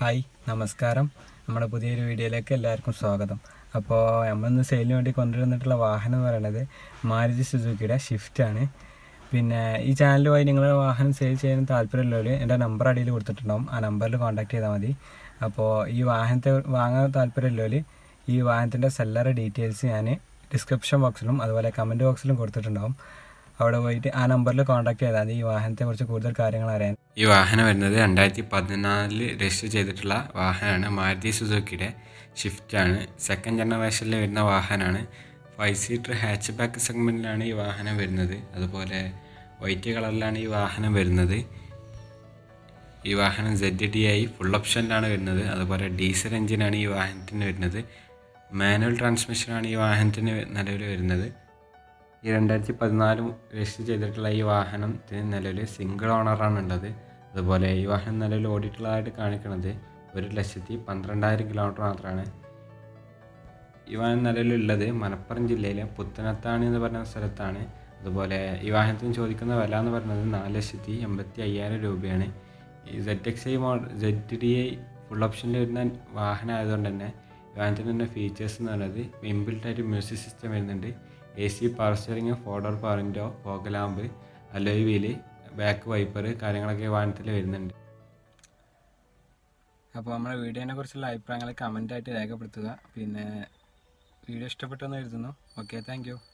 hi നമസ്കാരം നമ്മുടെ പുതിയൊരു വീഡിയോയിലേക്ക് എല്ലാവർക്കും സ്വാഗതം അപ്പോൾ നമ്മളിന്ന് സെയിലിന് വേണ്ടി കൊണ്ടുവന്നിട്ടുള്ള വാഹനം എന്ന് പറയുന്നത് മാരുതി സുസുക്കിയുടെ ഷിഫ്റ്റാണ് പിന്നെ ഈ ചാനൽ വഴി നിങ്ങളുടെ വാഹനം സെയിൽ ചെയ്യാൻ താല്പര്യമുള്ളവർ എൻ്റെ നമ്പർ അടിയിൽ കൊടുത്തിട്ടുണ്ടാവും ആ നമ്പറിൽ കോൺടാക്ട് ചെയ്താൽ മതി അപ്പോൾ ഈ വാഹനത്തെ വാങ്ങാൻ താല്പര്യമുള്ളവർ ഈ വാഹനത്തിൻ്റെ സെല്ലർ ഡീറ്റെയിൽസ് ഞാൻ ഡിസ്ക്രിപ്ഷൻ ബോക്സിലും അതുപോലെ കമൻറ്റ് ബോക്സിലും കൊടുത്തിട്ടുണ്ടാവും അവിടെ പോയിട്ട് ആ നമ്പറിൽ കോൺടാക്ട് ചെയ്താൽ മതി ഈ വാഹനത്തെക്കുറിച്ച് കൂടുതൽ കാര്യങ്ങൾ അറിയാൻ ഈ വാഹനം വരുന്നത് രണ്ടായിരത്തി പതിനാലിൽ രജിസ്റ്റർ ചെയ്തിട്ടുള്ള വാഹനമാണ് മാരുതി സുസുക്കിയുടെ ഷിഫ്റ്റാണ് സെക്കൻഡ് ജനറേഷനിൽ വരുന്ന വാഹനമാണ് ഫൈവ് സീറ്റർ ഹാച്ച് ബാക്ക് സെഗ്മെൻറ്റിലാണ് ഈ വാഹനം വരുന്നത് അതുപോലെ വൈറ്റ് കളറിലാണ് ഈ വാഹനം വരുന്നത് ഈ വാഹനം സെഡ് ഡി ഐ ഫുൾ ഓപ്ഷനിലാണ് വരുന്നത് അതുപോലെ ഡീസൽ എഞ്ചിനാണ് ഈ വാഹനത്തിന് വരുന്നത് മാനുവൽ ട്രാൻസ്മിഷനാണ് ഈ വാഹനത്തിന് നിലവിൽ വരുന്നത് ഈ രണ്ടായിരത്തി പതിനാല് രജിസ്റ്റർ ചെയ്തിട്ടുള്ള ഈ വാഹനത്തിന് നിലവിൽ സിംഗിൾ ഓണറാണ് ഉള്ളത് അതുപോലെ ഈ വാഹനം നിലവിൽ ഓടിയിട്ടുള്ളതായിട്ട് കാണിക്കുന്നത് ഒരു ലക്ഷത്തി പന്ത്രണ്ടായിരം കിലോമീറ്റർ മാത്രമാണ് ഈ വാഹനം നിലവിലുള്ളത് മലപ്പുറം ജില്ലയിലെ പുത്തനത്താണി എന്ന് പറയുന്ന സ്ഥലത്താണ് അതുപോലെ ഈ വാഹനത്തിന് ചോദിക്കുന്ന വില എന്ന് പറയുന്നത് നാല് ലക്ഷത്തി എൺപത്തി അയ്യായിരം രൂപയാണ് ഈ Z X I model Z D I full ഓപ്ഷനിൽ വരുന്ന വാഹനം ആയതുകൊണ്ട് തന്നെ ഈ വാഹനത്തിന് തന്നെ ഫീച്ചേഴ്സ് എന്ന് പറയുന്നത് ഇൻബിൽറ്റ് ആയിട്ട് മ്യൂസിക് സിസ്റ്റം വരുന്നുണ്ട് A C power steering four door power window fog lamp alloy wheel back wiper കാര്യങ്ങളൊക്കെ വാഹനത്തിൽ വരുന്നുണ്ട് അപ്പോൾ നമ്മുടെ വീഡിയോനെ കുറിച്ചുള്ള അഭിപ്രായങ്ങൾ കമൻ്റായിട്ട് രേഖപ്പെടുത്തുക പിന്നെ വീഡിയോ ഇഷ്ടപ്പെട്ടെന്ന് എഴുതുന്നു ഓക്കെ താങ്ക്